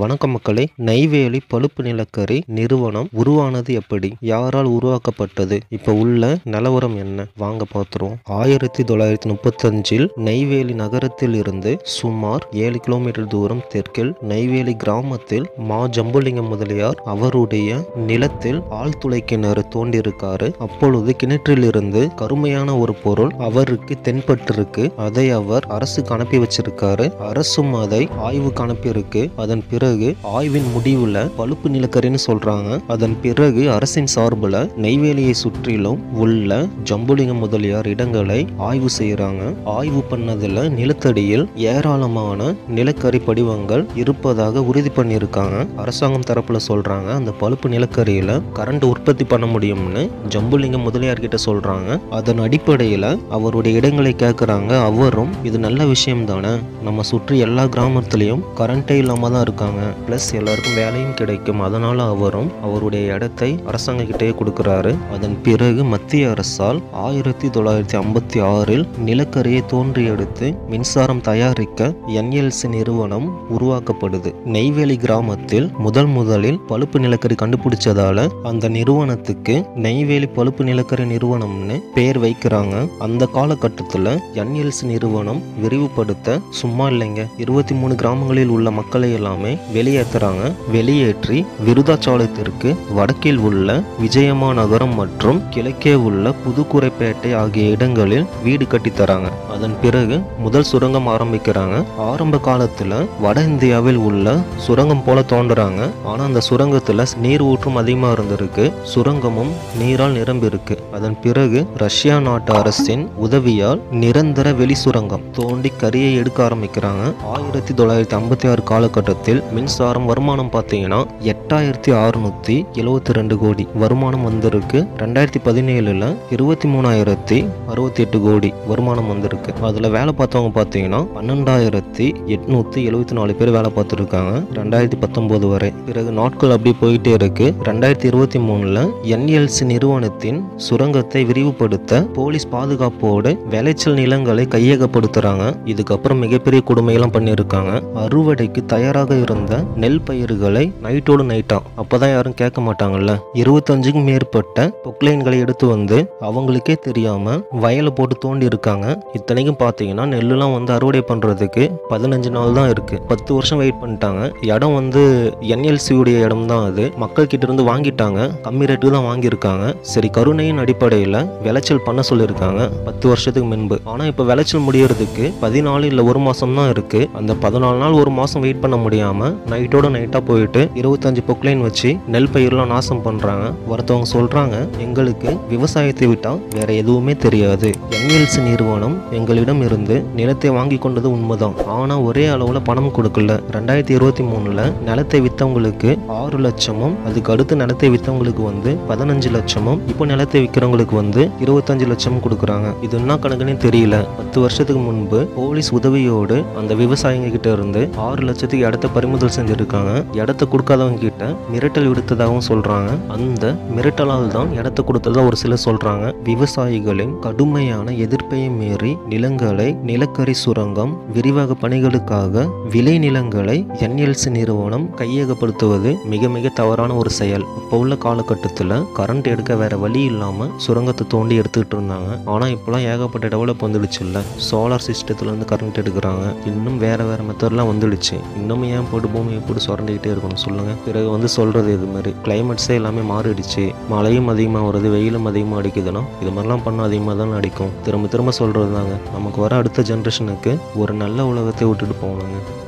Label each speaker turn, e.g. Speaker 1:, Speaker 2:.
Speaker 1: வணக்கம் மக்களே நெய்வேலி பழுப்பு நிலக்கரி நிறுவனம் உருவானது எப்படி யாரால் உருவாக்கப்பட்டது இப்ப உள்ள நிலவரம் என்ன வாங்க பார்த்துருவோம் ஆயிரத்தி தொள்ளாயிரத்தி முப்பத்தஞ்சில் நெய்வேலி நகரத்தில் இருந்து சுமார் ஏழு கிலோமீட்டர் தூரம் தெற்கில் நெய்வேலி கிராமத்தில் மா ஜம்புலிங்கம் முதலியார் அவருடைய நிலத்தில் ஆழ்துளை கிணறு தோண்டியிருக்காரு அப்பொழுது கிணற்றிலிருந்து கருமையான ஒரு பொருள் அவருக்கு தென்பட்டிருக்கு அதை அவர் அரசுக்கு அனுப்பி வச்சிருக்காரு அரசும் அதை ஆய்வுக்கு அனுப்பியிருக்கு அதன் பிறகு ஆய்வின் முடிவுல பழுப்பு நிலக்கரின்னு சொல்றாங்க அதன் பிறகு அரசின் சார்புல நெய்வேலியை சுற்றிலும் உள்ள ஜம்புலிங்கம் முதலியார் இடங்களை ஆய்வு செய்யறாங்க ஆய்வு பண்ணதுல நிலத்தடியில் ஏராளமான நிலக்கரி படிவங்கள் இருப்பதாக உறுதி பண்ணியிருக்காங்க அரசாங்கம் தரப்புல சொல்றாங்க அந்த பழுப்பு நிலக்கரியில கரண்ட் உற்பத்தி பண்ண முடியும்னு ஜம்புலிங்கம் முதலியார் கிட்ட சொல்றாங்க அதன் அடிப்படையில அவருடைய இடங்களை கேட்கறாங்க அவரும் இது நல்ல விஷயம் தானே நம்ம சுற்றி எல்லா கிராமத்துலேயும் கரண்ட்டே இல்லாம தான் இருக்காங்க ப்ளஸ் எல்லாருக்கும் வேலையும் கிடைக்கும் அதனால அவரும் அவருடைய இடத்தை அரசாங்க கிட்டே கொடுக்குறாரு அதன் பிறகு மத்திய அரசால் ஆயிரத்தி தொள்ளாயிரத்தி ஐம்பத்தி ஆறில் நிலக்கரியை தோன்றி எடுத்து மின்சாரம் தயாரிக்க என்எல்சி நிறுவனம் உருவாக்கப்படுது நெய்வேலி கிராமத்தில் முதல் முதலில் பழுப்பு நிலக்கரி கண்டுபிடிச்சதால அந்த நிறுவனத்துக்கு நெய்வேலி பழுப்பு நிலக்கரி நிறுவனம்னு பெயர் வைக்கிறாங்க அந்த காலகட்டத்தில் என்எல்சி நிறுவனம் விரிவுபடுத்த சும்மா இல்லைங்க இருபத்தி மூணு கிராமங்களில் உள்ள மக்களை எல்லாமே வெளியேற்றுறாங்க வெளியேற்றி விருதாச்சாலத்திற்கு வடக்கில் உள்ள விஜயமா நகரம் மற்றும் கிழக்கே உள்ள புதுக்குறைப்பேட்டை ஆகிய இடங்களில் வீடு கட்டித் தராங்க அதன் பிறகு முதல் சுரங்கம் ஆரம்பிக்கிறாங்க ஆரம்ப காலத்துல வட இந்தியாவில் உள்ள சுரங்கம் போல தோன்றுறாங்க ஆனா அந்த சுரங்கத்துல நீர் ஊற்றும் அதிகமா இருந்திருக்கு சுரங்கமும் நீரால் நிரம்பியிருக்கு அதன் பிறகு ரஷ்யா நாட்டு அரசின் உதவியால் நிரந்தர வெளி சுரங்கம் தோண்டி கரியை எடுக்க ஆரம்பிக்கிறாங்க ஆயிரத்தி தொள்ளாயிரத்தி ஐம்பத்தி ஆறு காலகட்டத்தில் மின்சாரம் வருமானம் பார்த்தீங்கன்னா எட்டாயிரத்தி அறுநூத்தி எழுவத்தி ரெண்டு கோடி வருமானம் வந்திருக்கு ரெண்டாயிரத்தி பதினேழுல இருபத்தி மூணாயிரத்தி அறுபத்தி எட்டு கோடி வருமானம் வந்திருக்கு அதுல வேலை பார்த்தவங்க பார்த்தீங்கன்னா பன்னெண்டாயிரத்தி எட்நூத்தி எழுவத்தி நாலு பேர் வேலை பார்த்துருக்காங்க ரெண்டாயிரத்தி பத்தொன்பது வரை பிறகு நாட்கள் அப்படி போயிட்டே இருக்கு ரெண்டாயிரத்தி இருபத்தி மூணுல என்எல்சி நிறுவனத்தின் சுரங்கத்தை விரிவுபடுத்த போலீஸ் பாதுகாப்போடு விளைச்சல் நிலங்களை கையகப்படுத்துறாங்க இதுக்கப்புறம் மிகப்பெரிய கொடுமையெல்லாம் பண்ணியிருக்காங்க அறுவடைக்கு தயாராக இருந்த நெல் பயிர்களை நைட்டோடு நைட்டா அப்பதான் யாரும் கேட்க மாட்டாங்கல்ல இருபத்தஞ்சுக்கும் மேற்பட்ட பொக்லைன்களை எடுத்து வந்து அவங்களுக்கே தெரியாம வயலை போட்டு தோண்டி இருக்காங்க இத்தனைக்கும் பார்த்தீங்கன்னா நெல்லுலாம் வந்து அறுவடை பண்றதுக்கு பதினஞ்சு நாள் தான் இருக்கு பத்து வருஷம் வெயிட் பண்ணிட்டாங்க இடம் வந்து என்எல்சி உடைய இடம் தான் அது மக்கள் கிட்ட இருந்து வாங்கிட்டாங்க கம்மி ரேட்டுக்கு தான் வாங்கியிருக்காங்க சரி கருணையின் அடிப்படையில் விளைச்சல் பண்ண சொல்லியிருக்காங்க பத்து வருஷத்துக்கு முன்பு ஆனால் இப்போ விளைச்சல் முடியறதுக்கு பதினாலு இல்லை ஒரு மாசம் தான் இருக்கு அந்த பதினாலு நாள் ஒரு மாசம் வெயிட் பண்ண முடியாம நைட்டோட நைட்டா போயிட்டு இருபத்தஞ்சு பொக்லைன் வச்சு நெல் பயிரெலாம் நாசம் பண்றாங்க ஒருத்தவங்க சொல்றாங்க எங்களுக்கு விவசாயத்தை விட்டா வேற எதுவுமே தெரியாது என்எல்சி நிறுவனம் எங்களிடம் இருந்து நிலத்தை வாங்கி கொண்டது உண்மைதான் ஆனா ஒரே அளவுல பணம் கொடுக்கல ரெண்டாயிரத்தி இருபத்தி மூணுல நிலத்தை வித்தவங்களுக்கு ஆறு லட்சமும் அதுக்கு அடுத்து நிலத்தை வித்தவங்களுக்கு வந்து பதினஞ்சு லட்சமும் இப்போ நிலத்தை விற்கிறவங்களுக்கு வந்து இருபத்தஞ்சு லட்சமும் கொடுக்குறாங்க இது என்ன கணக்குன்னே தெரியல பத்து வருஷத்துக்கு முன்பு போலீஸ் உதவியோடு அந்த விவசாயிங்க கிட்ட இருந்து ஆறு லட்சத்துக்கு இடத்த பறிமுதல் செஞ்சிருக்காங்க இடத்த கொடுக்காதவங்க கிட்ட மிரட்டல் விடுத்ததாகவும் சொல்றாங்க அந்த மிரட்டலால் தான் இடத்த கொடுத்ததா ஒரு சிலர் சொல்றாங்க விவசாயிகளின் கடுமையான எதிர்ப்பையை மீறி நிலங்களை நிலக்கரி சுரங்கம் விரிவாக பணிகளுக்காக விளை நிலங்களை என்எல்சி நிறுவனம் கையகப்படுத்துவது மிக மிக தவறான ஒரு செயல் இப்போ உள்ள காலகட்டத்தில் கரண்ட் எடுக்க வேற வழி இல்லாம சுரங்கத்தை தோண்டி எடுத்துக்கிட்டு இருந்தாங்க ஆனா இப்போலாம் ஏகப்பட்ட டெவலப் வந்துடுச்சு இல்ல சோலார் சிஸ்டத்துல இருந்து கரண்ட் எடுக்கிறாங்க இன்னும் வேற வேற மெத்தட்லாம் வந்துடுச்சு இன்னும் ஏன் போட்டு பூமியை போட்டு சுரண்டிக்கிட்டே இருக்கணும் சொல்லுங்க பிறகு வந்து சொல்றது இது மாதிரி கிளைமேட்ஸே எல்லாமே மாறிடுச்சு மழையும் அதிகமாக வருது வெயிலும் அதிகமாக அடிக்குதுன்னா இது மாதிரிலாம் பண்ண அதிகமாக தான் அடிக்கும் திரும்ப திரும்ப சொல்றது தாங்க நமக்கு வர அடுத்த ஜென்ரேஷனுக்கு ஒரு நல்ல உலகத்தை விட்டுட்டு போகணுங்க